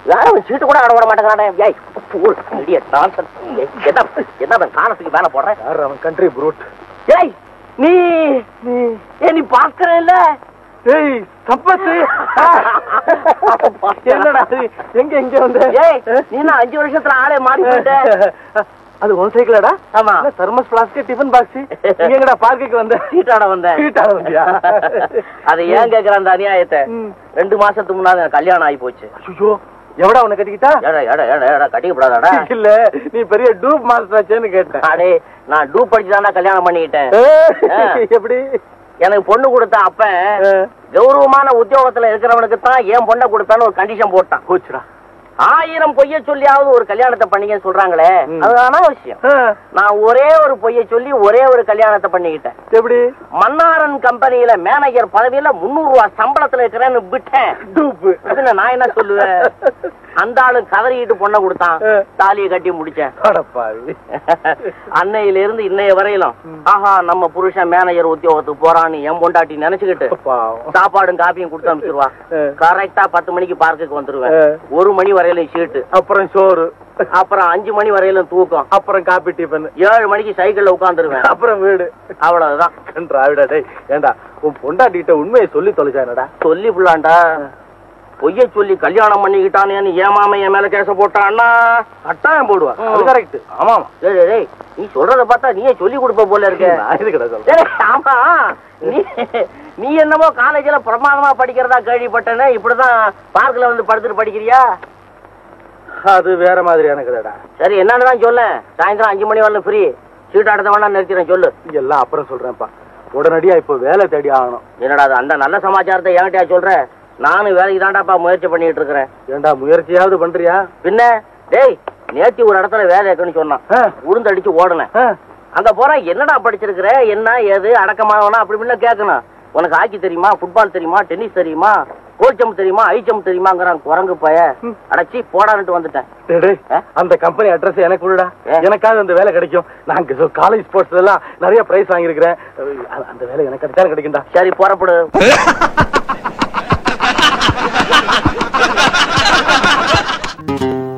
வேற அவன் சீட்டு கூட ஆட விட மாட்டேங்கிறானே ஏய் fool, idiot, nonsense. ஏய், என்ன என்ன அவன் காலத்துக்கு வேலை போடுறேன் யார் அவன் கண்ட்ரி ப்ரூட் ஏய் நீ நீ ஏ நீ பாக்குற இல்ல ஏய் சம்பத்து என்னடா இது? எங்க எங்க வந்த ஏய் நீ நான் அஞ்சு வருஷத்துல ஆளே மாறி போயிட்ட அது உன் சைக்கிளாடா ஆமா தர்மஸ் பிளாஸ்க் டிஃபன் பாக்ஸ் நீங்க எங்கடா பார்க்குக்கு வந்த சீட்டாட வந்தேன் சீட்டாட வந்தியா? அதை ஏன் கேக்குற அந்த அநியாயத்தை ம். ரெண்டு மாசத்துக்கு முன்னாடி எனக்கு கல்யாணம் ஆகி போச்சு ஐயோ எவடா உன்னை கட்டிக்கிட்டா ஏடா ஏடா ஏடா ஏடா கட்டிக்கப்படாதாடா இல்ல நீ பெரிய டூப் மாஸ்டர் ஆச்சேன்னு கேட்டேன் அடே நான் டூ படிச்சு கல்யாணம் பண்ணிக்கிட்டேன் ஏய், எப்படி எனக்கு பொண்ணு கொடுத்த அப்ப ஆ. கௌரவமான உத்தியோகத்துல இருக்கிறவனுக்கு தான் என் பொண்ணை கொடுத்தான்னு ஒரு கண்டிஷன் போட்டான் போச்சுடா ஆயிரம் பொய்ய சொல்லியாவது ஒரு கல்யாணத்தை பண்ணிக்கன்னு சொல்றாங்களே ம். அது அனாவசியம் ஆ, நான் ஒரே ஒரு பொய்ய சொல்லி ஒரே ஒரு கல்யாணத்தை பண்ணிக்கிட்டேன் எப்படி மன்னாரன் கம்பெனியில மேனேஜர் பதவியில முன்னூறு ரூபாய் சம்பளத்துல இருக்கிறேன்னு விட்டேன் டூப் இதுல நான் என்ன சொல்லுவேன் அந்த ஆளு கதறிக்கிட்டு பொண்ணை கொடுத்தான் ஆ. தாலியை கட்டி முடிச்சேன் அடப்பாவி அன்னையில இருந்து இன்னைய வரையிலும் ம். ஆஹா நம்ம புருஷன் மேனேஜர் உத்தியோகத்துக்கு போறான்னு என் பொண்டாட்டி நினைச்சுக்கிட்டு பாவம் சாப்பாடும் காப்பியும் கொடுத்து அனுப்பிச்சிருவா ஆ. கரெக்டா பத்து மணிக்கு பார்க்குக்கு வந்துருவேன் ஆ. ஒரு மணி வரையிலும் சீட்டு அப்புறம் சோறு அப்புறம் அஞ்சு மணி வரையிலும் தூக்கம் அப்புறம் காபி டிஃபன் ஏழு மணிக்கு சைக்கிள்ல உட்காந்துருவேன் அப்புறம் வீடு அவ்வளவுதான் கன்றாவிடா டேய் ஏண்டா உன் பொண்டாட்டிட்ட உண்மையை சொல்லி தொலைச்சானடா சொல்லி புள்ளாண்டா பொய்ய சொல்லி கல்யாணம் பண்ணிக்கிட்டானேன்னு ஏமாம என் மேல கேச போட்டான்னா கட்டாயம் போடுவா ம். அது கரெக்ட் ஆமா டேய், டேய், டேய், நீ சொல்றத பார்த்தா நீயே சொல்லி கொடுப்ப போல இருக்க நான் எதுக்குடா சொல்றேன் டேய், ஆமா நீ நீ என்னமோ காலேஜ்ல பிரமாதமா படிக்கிறதா கேள்விப்பட்டேனே இப்படிதான் பார்க்ல வந்து படுத்துட்டு படிக்கிறியா அது வேற மாதிரியான கதைடா சரி என்னன்னு தான் சொல்ல சாயந்தரம் அஞ்சு மணி வரல ஃப்ரீ சீட் ஆட்டத்தை வேணா நிறுத்திடுறேன் சொல்லு எல்லாம் அப்புறம் சொல்றேன்ப்பா உடனடியா இப்போ வேலை தேடி ஆகணும் என்னடா அது அந்த நல்ல சமாச்சாரத்தை என்கிட்டயா சொல்ற நானும் வேலைக்கு தாண்டாப்பா முயற்சி பண்ணிட்டு இருக்கிறேன் ஏண்டா முயற்சியாவது பண்றியா பின்ன டேய் நேத்தி ஒரு இடத்துல வேலை இருக்குன்னு சொன்னான் ஆ, உளுந்து அடிச்சு ஓடுனேன் ஆ, அங்க போற என்னடா படிச்சிருக்கிற என்ன ஏது அடக்கமானவனா அப்படி இப்படின்னு கேட்கணும் உனக்கு ஹாக்கி தெரியுமா ஃபுட்பால் தெரியுமா டென்னிஸ் தெரியுமா கோச்சம் தெரியுமா ஐச்சம் தெரியுமாங்கிறான் குரங்கு பய ம். அடைச்சி போடான்ட்டு வந்துட்டேன் டேய், டேய், ஆ? அந்த கம்பெனி அட்ரஸ் எனக்கு விடுடா ஏ? எனக்காவது அந்த வேலை கிடைக்கும் நான் காலேஜ் ஸ்போர்ட்ஸ் எல்லாம் நிறைய பிரைஸ் வாங்கியிருக்கிறேன் அந்த- அந்த வேலை எனக்கு கிடைச்சாலும் கிடைக்கும்டா சரி புறப்படு